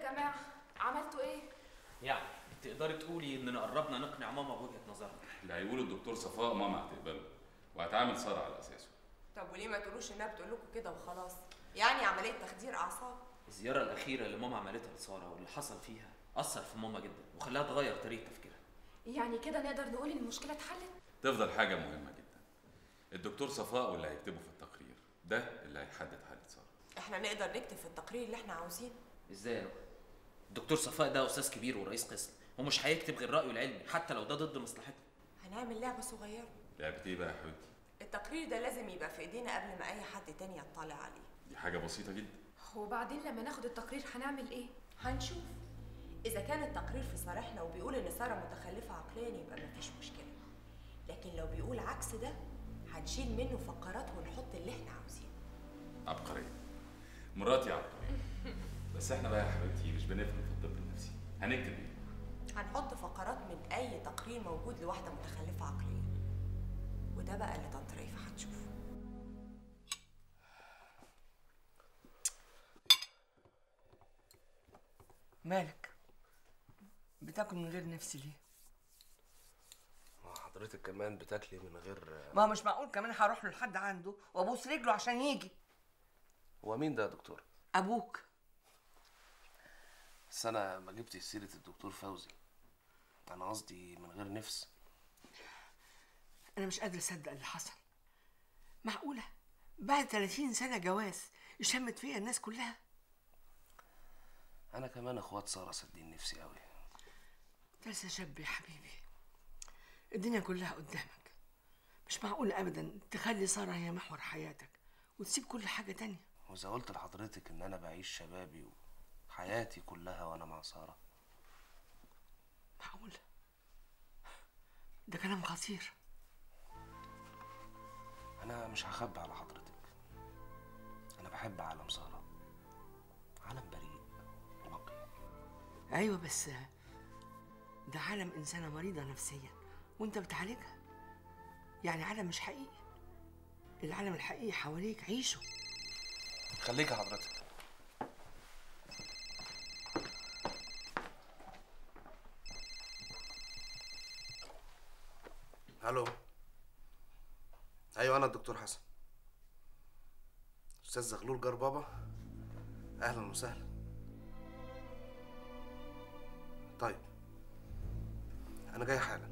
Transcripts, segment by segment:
جماعة عملتوا ايه؟ يعني تقدري تقولي اننا قربنا نقنع ماما بوجهه نظرنا اللي هيقوله الدكتور صفاء ماما هتقبله وهتعامل ساره على اساسه طب وليه ما تقولوش انها بتقول لكم كده وخلاص يعني عمليه تخدير اعصاب الزياره الاخيره اللي ماما عملتها لساره واللي حصل فيها اثر في ماما جدا وخلاها تغير طريقه تفكيرها يعني كده نقدر نقول ان المشكلة اتحلت؟ تفضل حاجه مهمه جدا الدكتور صفاء واللي هيكتبه في التقرير ده اللي هيحدد حاله ساره احنا نقدر نكتب في التقرير اللي احنا عاوزينه ازاي يا رؤى؟ الدكتور صفاء ده استاذ كبير ورئيس قسم ومش هيكتب غير رايه العلمي حتى لو ده ضد مصلحتنا هنعمل لعبه صغيره لعبه ايه بقى يا حبيبتي التقرير ده لازم يبقى في ايدينا قبل ما اي حد تاني يطلع عليه دي حاجه بسيطه جدا وبعدين لما ناخد التقرير هنعمل ايه؟ هنشوف اذا كان التقرير في صالحنا وبيقول ان ساره متخلفه عقليا يبقى مفيش مشكله لكن لو بيقول عكس ده هنشيل منه فقرات ونحط اللي احنا عاوزينه عبقريه مراتي عبقريه بس احنا بقى يا حبيبتي مش بنفهم في الطب النفسي هنكتب ايه هنحط فقرات من اي تقرير موجود لواحده متخلفه عقليا وده بقى اللي طنط ريفه هتشوفه مالك بتاكل من غير نفس ليه ما حضرتك كمان بتاكلي من غير ما هو مش معقول كمان هروح له لحد عنده وابوس رجله عشان يجي هو مين ده يا دكتور ابوك بس انا ما جبتش سيره الدكتور فوزي انا قصدي من غير نفس انا مش قادر اصدق اللي حصل معقوله بعد 30 سنه جواز شمت فيا الناس كلها انا كمان اخوات ساره سادين نفسي قوي انت لسه شاب يا حبيبي الدنيا كلها قدامك مش معقول ابدا تخلي ساره هي محور حياتك وتسيب كل حاجه تانية واذا قلت لحضرتك ان انا بعيش شبابي وحياتي كلها وانا مع ساره معقول ده كلام خطير انا مش هخبي على حضرتك انا بحب عالم ساره عالم بريء نقي ايوه بس ده عالم انسانه مريضه نفسيا وانت بتعالجها يعني عالم مش حقيقي العالم الحقيقي حواليك عيشه خليك يا حضرتك الو ايوه انا الدكتور حسن استاذ زغلول جار بابا اهلا وسهلا طيب انا جاي حالا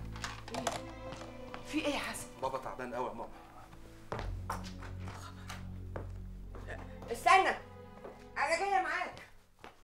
في ايه يا حسن بابا تعبان قوي يا ماما استنى